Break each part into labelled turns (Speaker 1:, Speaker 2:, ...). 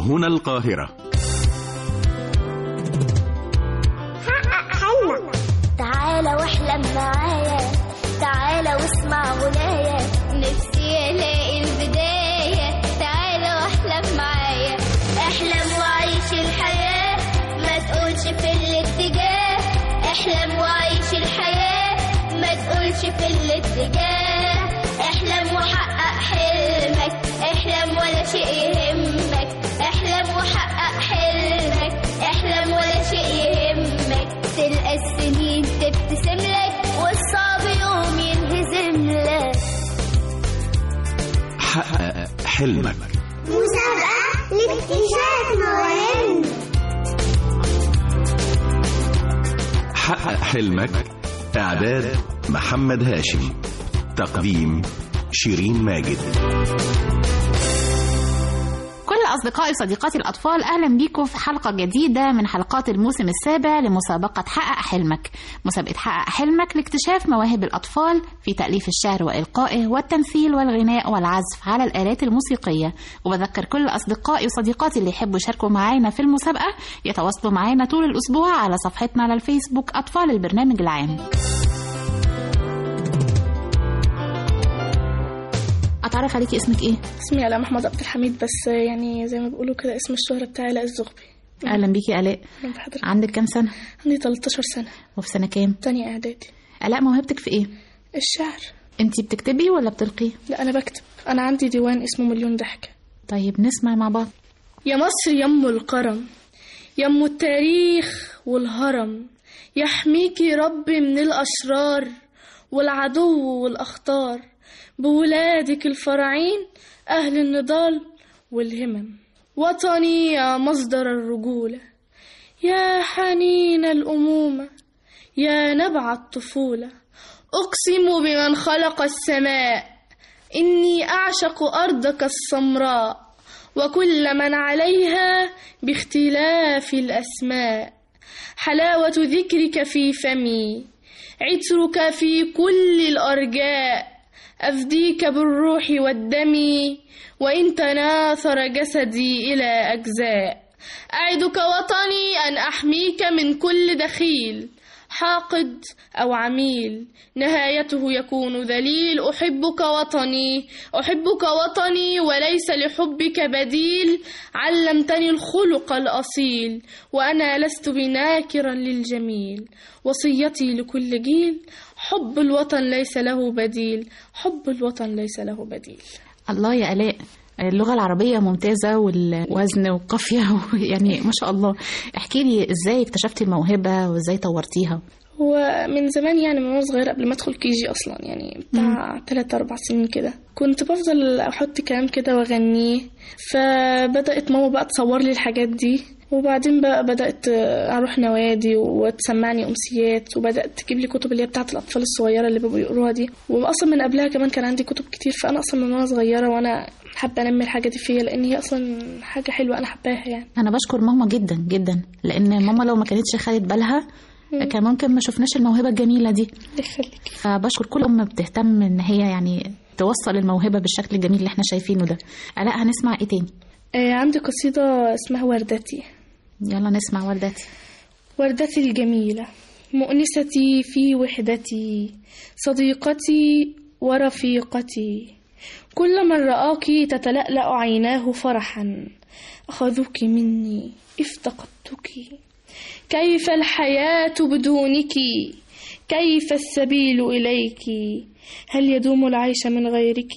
Speaker 1: هنا القاهرة
Speaker 2: حقق حلمك تعالى واحلم معايا تعالى واسمع غنايا نفسي الاقي البداية تعالى واحلم معايا احلم وعيش الحياة ما تقولش في الاتجاه احلم وعيش الحياة ما تقولش في الاتجاه احلم وحقق حلمك احلم ولا شيء يهمك احلم وحقق حلمك احلم ولا شيء يهمك تلقى السنين تبتسم لك والصعب يوم ينهزم لك
Speaker 1: حقق حلمك
Speaker 2: مسابقة لاكتشاف مواهب
Speaker 1: حقق حلمك إعداد محمد هاشم تقديم شيرين ماجد
Speaker 3: كل أصدقائي وصديقاتي الأطفال أهلا بيكم في حلقة جديدة من حلقات الموسم السابع لمسابقة حقق حلمك مسابقة حقق حلمك لاكتشاف مواهب الأطفال في تأليف الشعر وإلقائه والتمثيل والغناء والعزف على الآلات الموسيقية وبذكر كل أصدقائي وصديقاتي اللي يحبوا يشاركوا معانا في المسابقة يتواصلوا معانا طول الأسبوع على صفحتنا على الفيسبوك أطفال البرنامج العام أتعرف عليكي اسمك إيه؟
Speaker 4: اسمي آلاء محمد عبد الحميد بس يعني زي ما بيقولوا كده اسم الشهرة بتاعي آلاء الزغبي
Speaker 3: أهلا بيكي آلاء
Speaker 4: أهلا بحضرتك
Speaker 3: عندك كام سنة؟
Speaker 4: عندي 13 سنة
Speaker 3: وفي سنة كام؟
Speaker 4: تانية إعدادي
Speaker 3: آلاء موهبتك في إيه؟
Speaker 4: الشعر
Speaker 3: انتي بتكتبي ولا بتلقي؟
Speaker 4: لا أنا بكتب أنا عندي ديوان اسمه مليون ضحكة
Speaker 3: طيب نسمع مع بعض
Speaker 4: يا مصر يم الكرم يم التاريخ والهرم يحميكي ربي من الأشرار والعدو والأخطار بولادك الفرعين أهل النضال والهمم وطني يا مصدر الرجولة يا حنين الأمومة يا نبع الطفولة أقسم بمن خلق السماء إني أعشق أرضك السمراء وكل من عليها باختلاف الأسماء حلاوة ذكرك في فمي عطرك في كل الأرجاء أفديك بالروح والدم وإن تناثر جسدي إلى أجزاء أعدك وطني أن أحميك من كل دخيل حاقد أو عميل نهايته يكون ذليل أحبك وطني أحبك وطني وليس لحبك بديل علمتني الخلق الأصيل وأنا لست بناكرا للجميل وصيتي لكل جيل حب الوطن ليس له بديل حب الوطن ليس له بديل
Speaker 3: الله يا آلاء اللغة العربية ممتازة والوزن والقافية يعني ما شاء الله احكي لي ازاي اكتشفتي الموهبة وازاي طورتيها
Speaker 4: هو من زمان يعني من وانا صغيرة قبل ما ادخل كي جي اصلا يعني بتاع تلات اربع سنين كده كنت بفضل احط كلام كده واغنيه فبدأت ماما بقى تصور لي الحاجات دي وبعدين بقى بدأت أروح نوادي وتسمعني أمسيات وبدأت تجيب لي كتب اللي هي بتاعت الأطفال الصغيرة اللي بيبقوا يقروها دي وأصلا من قبلها كمان كان عندي كتب كتير فأنا أصلا من وأنا صغيرة وأنا حابة أنمي الحاجة دي فيا لأن هي أصلا حاجة حلوة أنا حباها يعني
Speaker 3: انا بشكر ماما جدا جدا لان ماما لو ما كانتش خدت بالها كان ممكن ما شفناش الموهبة الجميلة دي
Speaker 4: الله يخليك
Speaker 3: فبشكر كل ام بتهتم ان هي يعني توصل الموهبة بالشكل الجميل اللي احنا شايفينه ده آلاء هنسمع ايه تاني
Speaker 4: آه عندي قصيدة اسمها وردتي
Speaker 3: يلا نسمع ورداتي
Speaker 4: وردتي الجميلة مؤنستي في وحدتي صديقتي ورفيقتي كل من رآك تتلألأ عيناه فرحا أخذوك مني افتقدتك كيف الحياة بدونك كيف السبيل إليك هل يدوم العيش من غيرك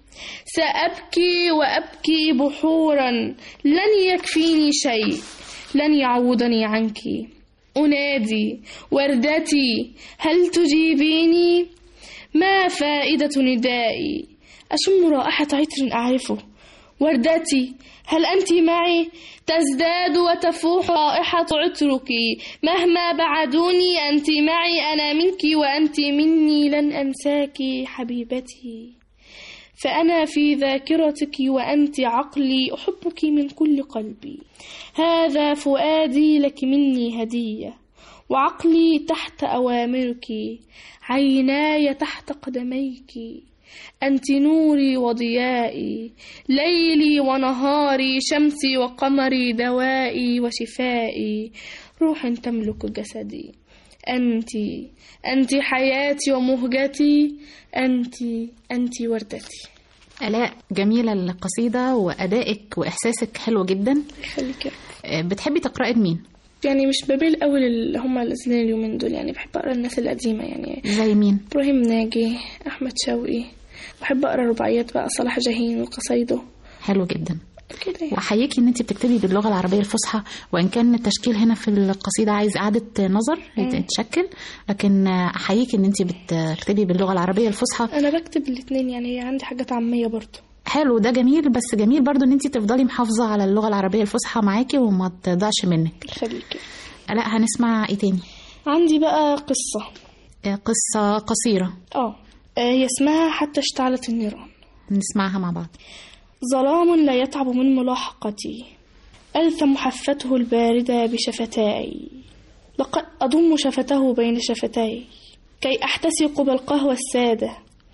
Speaker 4: سأبكي وأبكي بحورا لن يكفيني شيء لن يعوضني عنك أنادي وردتي هل تجيبيني ما فائدة ندائي أشم رائحة عطر أعرفه وردتي هل أنت معي تزداد وتفوح رائحة عطرك مهما بعدوني أنت معي أنا منك وأنت مني لن أنساك حبيبتي فأنا في ذاكرتك وأنت عقلي أحبك من كل قلبي هذا فؤادي لك مني هدية وعقلي تحت أوامرك عيناي تحت قدميك أنت نوري وضيائي ليلي ونهاري شمسي وقمري دوائي وشفائي روح تملك جسدي أنت أنت حياتي ومهجتي أنت أنت وردتي
Speaker 3: آلاء جميلة القصيدة وأدائك وإحساسك حلو جدا
Speaker 4: يخليك يا رب.
Speaker 3: آه، بتحبي تقرأي لمين؟
Speaker 4: يعني مش بميل قوي اللي هم نازلين اليومين دول يعني بحب أقرأ الناس القديمة يعني
Speaker 3: زي مين؟
Speaker 4: إبراهيم ناجي أحمد شوقي بحب أقرأ رباعيات بقى صلاح جاهين وقصايده
Speaker 3: حلو جدا
Speaker 4: كده يعني.
Speaker 3: وأحييكي إن أنت بتكتبي باللغة العربية الفصحى وإن كان التشكيل هنا في القصيدة عايز إعادة نظر يتشكل لكن آه، أحييكي إن أنت بتكتبي باللغة العربية الفصحى
Speaker 4: أنا بكتب الاتنين يعني عندي حاجات عامية برضو
Speaker 3: حلو ده جميل بس جميل برضو إن أنت تفضلي محافظة على اللغة العربية الفصحى معاكي وما تضيعش منك
Speaker 4: يخليك
Speaker 3: لا هنسمع إيه تاني؟
Speaker 4: عندي بقى قصة
Speaker 3: آه، قصة قصيرة
Speaker 4: اه آه، هي اسمها حتى اشتعلت النيران
Speaker 3: نسمعها مع بعض
Speaker 4: ظلام لا يتعب من ملاحقتي ألثم حفته الباردة بشفتاي لقد أضم شفته بين شفتاي كي أحتسق بالقهوة السادة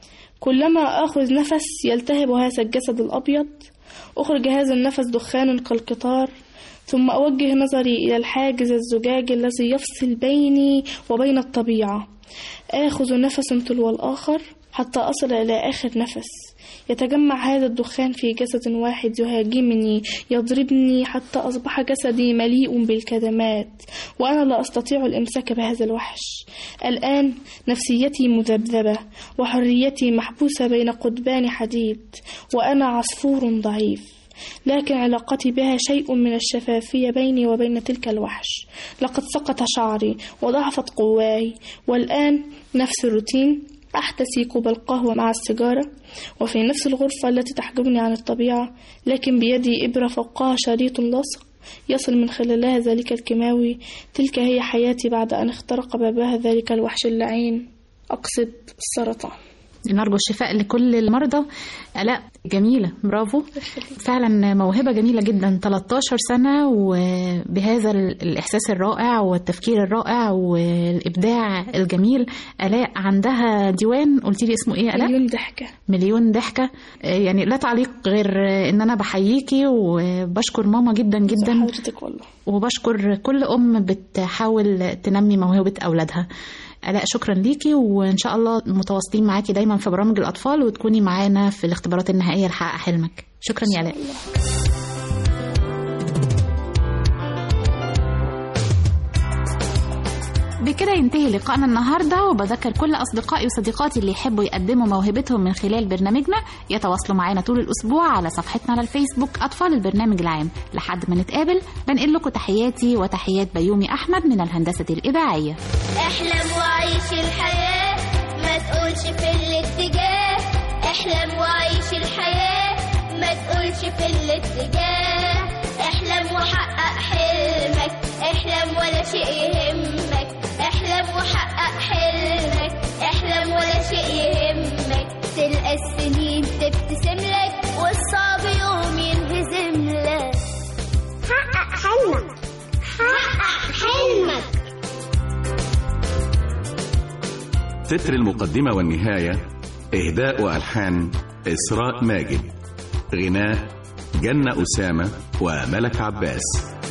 Speaker 4: كلما آخذ نفس يلتهب هذا الجسد الأبيض أخرج هذا النفس دخان كالقطار ثم أوجه نظري إلى الحاجز الزجاجي الذي يفصل بيني وبين الطبيعة آخذ نفس تلو الآخر حتى أصل إلى آخر نفس يتجمع هذا الدخان في جسد واحد يهاجمني يضربني حتى أصبح جسدي مليء بالكدمات وأنا لا أستطيع الإمساك بهذا الوحش الآن نفسيتي مذبذبة وحريتي محبوسة بين قضبان حديد وأنا عصفور ضعيف لكن علاقتي بها شيء من الشفافية بيني وبين تلك الوحش لقد سقط شعري وضعفت قواي والآن نفس الروتين أحتسي كوب القهوة مع السيجارة وفي نفس الغرفة التي تحجبني عن الطبيعة لكن بيدي إبرة فوقها شريط لاصق يصل من خلالها ذلك الكيماوي تلك هي حياتي بعد أن اخترق بابها ذلك الوحش اللعين أقصد السرطان
Speaker 3: نرجو الشفاء لكل المرضى لا جميلة برافو فعلا موهبة جميلة جدا 13 سنة وبهذا الإحساس الرائع والتفكير الرائع والإبداع الجميل آلاء عندها ديوان قلتي لي اسمه إيه آلاء؟
Speaker 4: مليون ضحكة
Speaker 3: مليون ضحكة يعني لا تعليق غير إن أنا بحييكي وبشكر ماما جدا جدا
Speaker 4: حضرتك والله
Speaker 3: وبشكر كل أم بتحاول تنمي موهبة أولادها آلاء شكرا ليكي وإن شاء الله متواصلين معاكي دايما في برامج الأطفال وتكوني معانا في الاختبارات النهائية لحقق حلمك شكرا يا آلاء بكده ينتهي لقائنا النهارده وبذكر كل اصدقائي وصديقاتي اللي يحبوا يقدموا موهبتهم من خلال برنامجنا يتواصلوا معانا طول الاسبوع على صفحتنا على الفيسبوك اطفال البرنامج العام لحد ما نتقابل بنقل لكم تحياتي وتحيات بيومي احمد من الهندسه الاذاعيه
Speaker 2: احلم وعيش الحياة ما تقولش في الاتجاه احلم وعيش الحياة ما تقولش في الاتجاه احلم وحقق حلمك احلم ولا شيء يهمك احلم وحقق حلمك احلم ولا شيء يهمك تلقى السنين تبتسم لك والصعب يوم ينهزم لك حقق حلمك حقق حلمك
Speaker 1: تتر المقدمة والنهاية إهداء وألحان إسراء ماجد غناء جنة أسامة وملك عباس